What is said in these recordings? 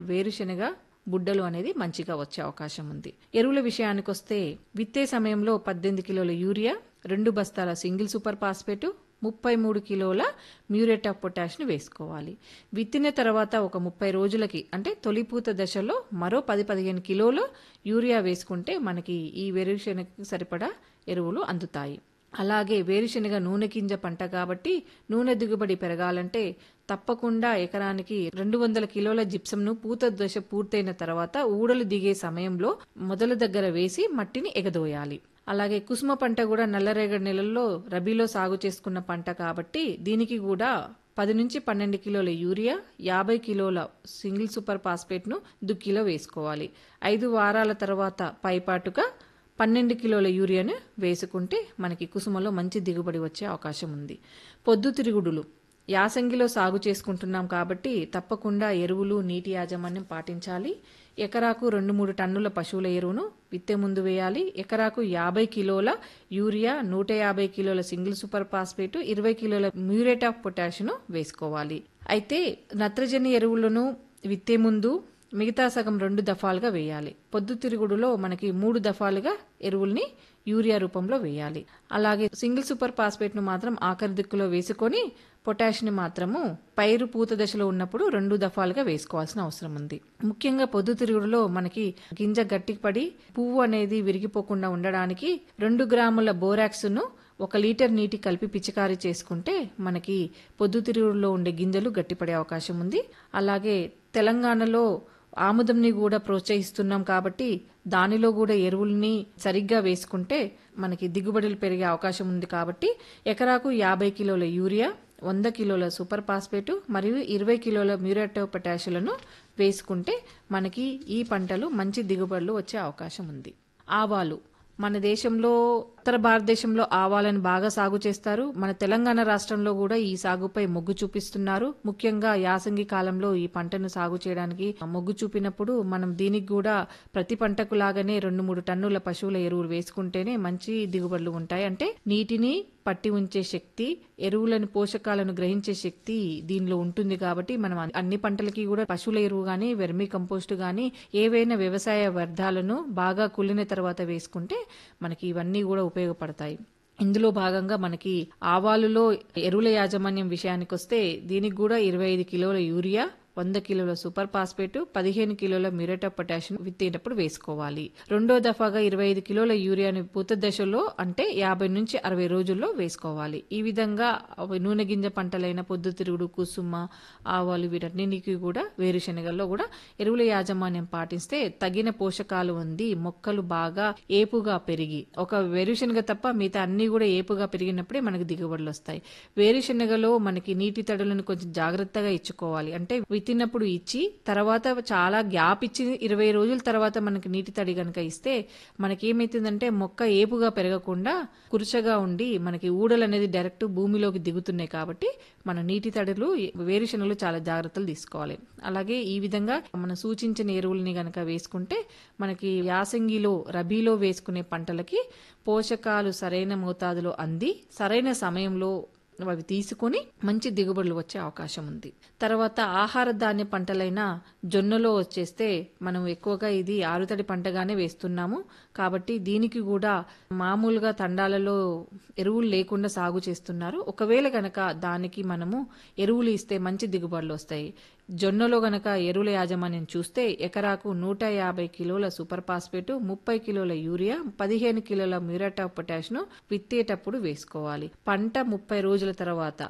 వేరుశెనగ బుడ్డలు అనేది మంచిగా వచ్చే అవకాశం ఉంది ఎరువుల విషయానికి వస్తే విత్తే సమయంలో పద్దెనిమిది కిలోల యూరియా రెండు బస్తాల సింగిల్ సూపర్ ఫాస్ఫేట్ ముప్పై మూడు కిలోల మ్యూరేట్ ఆఫ్ పొటాష్ను వేసుకోవాలి విత్తిన తర్వాత ఒక ముప్పై రోజులకి అంటే తొలిపూత దశలో మరో పది పదిహేను కిలోల యూరియా వేసుకుంటే మనకి ఈ వేరుశెనగకి సరిపడా ఎరువులు అందుతాయి అలాగే వేరుశెనగ నూనె గింజ పంట కాబట్టి నూనె దిగుబడి పెరగాలంటే తప్పకుండా ఎకరానికి రెండు వందల కిలోల జిప్సంను పూత దశ పూర్తయిన తర్వాత ఊడలు దిగే సమయంలో మొదల దగ్గర వేసి మట్టిని ఎగదోయాలి అలాగే కుసుమ పంట కూడా నల్లరేగడి నెలల్లో రబీలో సాగు చేసుకున్న పంట కాబట్టి దీనికి కూడా పది నుంచి పన్నెండు కిలోల యూరియా యాభై కిలోల సింగిల్ సూపర్ ఫాస్ఫేట్ను దుక్కిలో వేసుకోవాలి ఐదు వారాల తర్వాత పైపాటుగా పన్నెండు కిలోల యూరియాను వేసుకుంటే మనకి కుసుమలో మంచి దిగుబడి వచ్చే అవకాశం ఉంది పొద్దుతిరుగుడులు యాసంగిలో సాగు చేసుకుంటున్నాం కాబట్టి తప్పకుండా ఎరువులు నీటి యాజమాన్యం పాటించాలి ఎకరాకు రెండు మూడు టన్నుల పశువుల ఎరువును విత్తే ముందు వేయాలి ఎకరాకు యాభై కిలోల యూరియా నూట యాభై కిలోల సింగిల్ సూపర్ ఫాస్ఫేట్ ఇరవై కిలోల మ్యూరేట్ ఆఫ్ పొటాష్ను వేసుకోవాలి అయితే నత్రజని ఎరువులను విత్తే ముందు మిగతా సగం రెండు దఫాలుగా వేయాలి పొద్దుతిరుగుడులో మనకి మూడు దఫాలుగా ఎరువుల్ని యూరియా రూపంలో వేయాలి అలాగే సింగిల్ సూపర్ ఫాస్ఫేట్ ను మాత్రం ఆఖరి దిక్కులో వేసుకొని పొటాష్ ని మాత్రము పైరు పూత దశలో ఉన్నప్పుడు రెండు దఫాలుగా వేసుకోవాల్సిన అవసరం ఉంది ముఖ్యంగా పొద్దుతిరుగుడులో మనకి గింజ గట్టిపడి పువ్వు అనేది విరిగిపోకుండా ఉండడానికి రెండు గ్రాముల బోరాక్స్ ను ఒక లీటర్ నీటి కలిపి పిచికారీ చేసుకుంటే మనకి పొద్దుతిరుగుడులో ఉండే గింజలు గట్టిపడే అవకాశం ఉంది అలాగే తెలంగాణలో ఆముదంని కూడా ప్రోత్సహిస్తున్నాం కాబట్టి దానిలో కూడా ఎరువుల్ని సరిగ్గా వేసుకుంటే మనకి దిగుబడులు పెరిగే అవకాశం ఉంది కాబట్టి ఎకరాకు యాభై కిలోల యూరియా వంద కిలోల సూపర్ ఫాస్ఫేట్ మరియు ఇరవై కిలోల మ్యూరేటో పొటాషులను వేసుకుంటే మనకి ఈ పంటలు మంచి దిగుబడులు వచ్చే అవకాశం ఉంది ఆవాలు మన దేశంలో ఉత్తర భారతదేశంలో ఆవాలను బాగా సాగు చేస్తారు మన తెలంగాణ రాష్ట్రంలో కూడా ఈ సాగుపై మొగ్గు చూపిస్తున్నారు ముఖ్యంగా యాసంగి కాలంలో ఈ పంటను సాగు చేయడానికి మొగ్గు చూపినప్పుడు మనం దీనికి కూడా ప్రతి పంటకు లాగానే రెండు మూడు టన్నుల పశువుల ఎరువులు వేసుకుంటేనే మంచి దిగుబడులు ఉంటాయి అంటే నీటిని పట్టి ఉంచే శక్తి ఎరువులను పోషకాలను గ్రహించే శక్తి దీనిలో ఉంటుంది కాబట్టి మనం అన్ని పంటలకి కూడా పశువుల ఎరువు గాని వెర్మీ కంపోస్ట్ గాని ఏవైనా వ్యవసాయ వ్యర్థాలను బాగా కుళ్ళిన తర్వాత వేసుకుంటే మనకి ఇవన్నీ కూడా ఉపయోగపడతాయి ఇందులో భాగంగా మనకి ఆవాలులో ఎరువుల యాజమాన్యం విషయానికి వస్తే దీనికి కూడా ఇరవై ఐదు కిలోల యూరియా వంద కిలోల సూపర్ ఫాస్ఫేట్ పదిహేను కిలోల మ్యూరేట్ ఆఫ్ పొటాషియం విత్తేటప్పుడు వేసుకోవాలి రెండో దఫాగా ఇరవై ఐదు కిలోల యూరియాని పూత దశలో అంటే యాభై నుంచి అరవై రోజుల్లో వేసుకోవాలి ఈ విధంగా నూనె గింజ పంటలైన పొద్దుతిరుగుడు కుసుమ ఆవాలు వీటన్నిటికీ కూడా వేరుశనగల్లో కూడా ఎరువుల యాజమాన్యం పాటిస్తే తగిన పోషకాలు ఉంది మొక్కలు బాగా ఏపుగా పెరిగి ఒక వేరుశనగ తప్ప మిగతా అన్ని కూడా ఏపుగా పెరిగినప్పుడే మనకి దిగుబడులు వస్తాయి వేరుశనగలో మనకి నీటి తడులను కొంచెం జాగ్రత్తగా ఇచ్చుకోవాలి అంటే విత్తినప్పుడు ఇచ్చి తర్వాత చాలా గ్యాప్ ఇచ్చి ఇరవై రోజుల తర్వాత మనకి నీటి తడి కనుక ఇస్తే మనకి ఏమైతుందంటే మొక్క ఏపుగా పెరగకుండా కురుచగా ఉండి మనకి ఊడలు అనేది డైరెక్ట్ భూమిలోకి దిగుతున్నాయి కాబట్టి మన నీటి తడులు వేరుశనగలు చాలా జాగ్రత్తలు తీసుకోవాలి అలాగే ఈ విధంగా మనం సూచించిన ఎరువుల్ని గనక వేసుకుంటే మనకి యాసంగిలో రబీలో వేసుకునే పంటలకి పోషకాలు సరైన మోతాదులో అంది సరైన సమయంలో అవి తీసుకొని మంచి దిగుబడులు వచ్చే అవకాశం ఉంది తర్వాత ఆహార ధాన్య పంటలైన జొన్నలో వచ్చేస్తే మనం ఎక్కువగా ఇది ఆరుతడి పంటగానే వేస్తున్నాము కాబట్టి దీనికి కూడా మామూలుగా తండాలలో ఎరువులు లేకుండా సాగు చేస్తున్నారు ఒకవేళ గనక దానికి మనము ఎరువులు ఇస్తే మంచి దిగుబడులు వస్తాయి జొన్నలో గనక ఎరువుల యాజమాన్యం చూస్తే ఎకరాకు నూట యాభై కిలోల సూపర్ ఫాస్ఫేట్ ముప్పై కిలోల యూరియా పదిహేను కిలోల మ్యూరేట్ ఆఫ్ పొటాష్ ను విత్తేటప్పుడు వేసుకోవాలి పంట ముప్పై రోజుల తర్వాత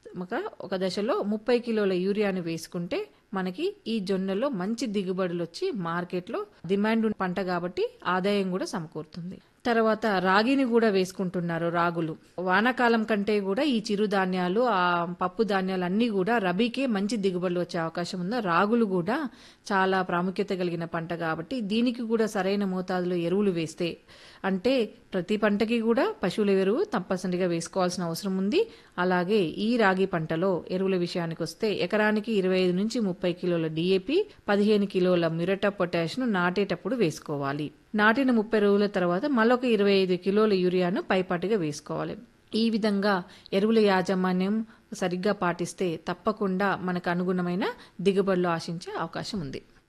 ఒక దశలో ముప్పై కిలోల యూరియాను వేసుకుంటే మనకి ఈ జొన్నలో మంచి దిగుబడులు వచ్చి మార్కెట్లో డిమాండ్ పంట కాబట్టి ఆదాయం కూడా సమకూరుతుంది తర్వాత రాగిని కూడా వేసుకుంటున్నారు రాగులు వానాకాలం కంటే కూడా ఈ చిరుధాన్యాలు ఆ పప్పు ధాన్యాలు అన్నీ కూడా రబీకే మంచి దిగుబడులు వచ్చే అవకాశం ఉంది రాగులు కూడా చాలా ప్రాముఖ్యత కలిగిన పంట కాబట్టి దీనికి కూడా సరైన మోతాదులో ఎరువులు వేస్తే అంటే ప్రతి పంటకి కూడా పశువుల ఎరువు తప్పనిసరిగా వేసుకోవాల్సిన అవసరం ఉంది అలాగే ఈ రాగి పంటలో ఎరువుల విషయానికి వస్తే ఎకరానికి ఇరవై ఐదు నుంచి ముప్పై కిలోల డిఏపి పదిహేను కిలోల మ్యూరటా పొటాష్ ను నాటేటప్పుడు వేసుకోవాలి నాటిన ముప్పై రోజుల తర్వాత మరొక ఇరవై ఐదు కిలోల యూరియాను పైపాటిగా వేసుకోవాలి ఈ విధంగా ఎరువుల యాజమాన్యం సరిగ్గా పాటిస్తే తప్పకుండా మనకు అనుగుణమైన దిగుబడులు ఆశించే అవకాశం ఉంది